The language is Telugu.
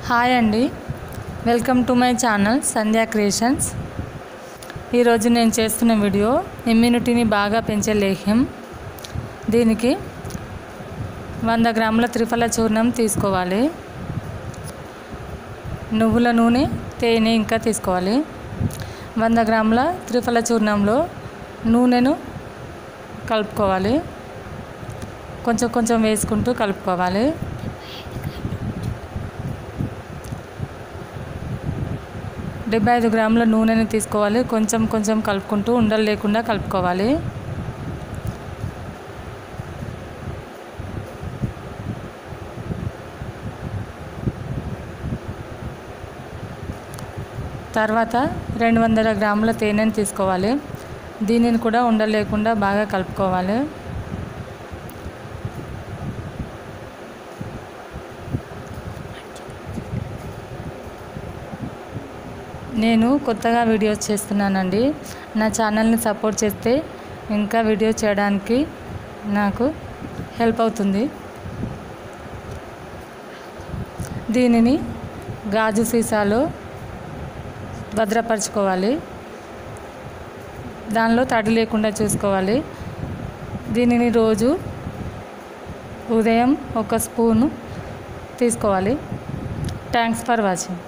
హాయ్ అండి welcome to my channel Sandhya creations ఈరోజు నేను చేస్తున్న వీడియో ఇమ్యూనిటీని బాగా పెంచే లేహ్యం దీనికి వంద గ్రాముల త్రిఫల చూర్ణం తీసుకోవాలి నువ్వుల నూనె తేనె ఇంకా తీసుకోవాలి వంద గ్రాముల త్రిఫల చూర్ణంలో నూనెను కలుపుకోవాలి కొంచెం కొంచెం వేసుకుంటూ కలుపుకోవాలి డెబ్బై ఐదు గ్రాముల నూనెని తీసుకోవాలి కొంచెం కొంచెం కలుపుకుంటూ ఉండలు లేకుండా కలుపుకోవాలి తర్వాత రెండు వందల గ్రాముల తేనెని తీసుకోవాలి దీనిని కూడా ఉండలు లేకుండా బాగా కలుపుకోవాలి నేను కొత్తగా వీడియోస్ చేస్తున్నానండి నా ఛానల్ని సపోర్ట్ చేస్తే ఇంకా వీడియో చేయడానికి నాకు హెల్ప్ అవుతుంది దీనిని గాజు సీసాలో భద్రపరచుకోవాలి దానిలో తడి లేకుండా చూసుకోవాలి దీనిని రోజు ఉదయం ఒక స్పూను తీసుకోవాలి థ్యాంక్స్ ఫర్ వాచింగ్